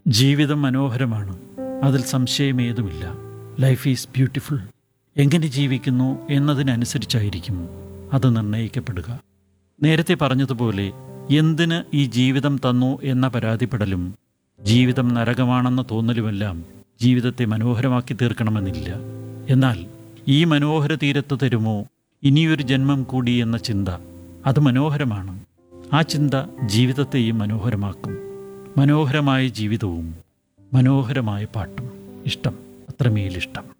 ജീവിതം മനോഹരമാണ് അതിൽ സംശയമേതുമില്ല ലൈഫ് ഈസ് ബ്യൂട്ടിഫുൾ എങ്ങനെ ജീവിക്കുന്നു എന്നതിനനുസരിച്ചായിരിക്കും അത് നിർണ്ണയിക്കപ്പെടുക നേരത്തെ പറഞ്ഞതുപോലെ എന്തിന് ഈ ജീവിതം തന്നു എന്ന പരാതിപ്പെടലും ജീവിതം നരകമാണെന്ന തോന്നലുമെല്ലാം ജീവിതത്തെ മനോഹരമാക്കി തീർക്കണമെന്നില്ല എന്നാൽ ഈ മനോഹര തീരത്ത് തരുമോ ഇനിയൊരു ജന്മം കൂടി എന്ന ചിന്ത അത് മനോഹരമാണ് ആ ചിന്ത ജീവിതത്തെയും മനോഹരമാക്കും മനോഹരമായ ജീവിതവും മനോഹരമായ പാട്ടും ഇഷ്ടം അത്രമേലിഷ്ടം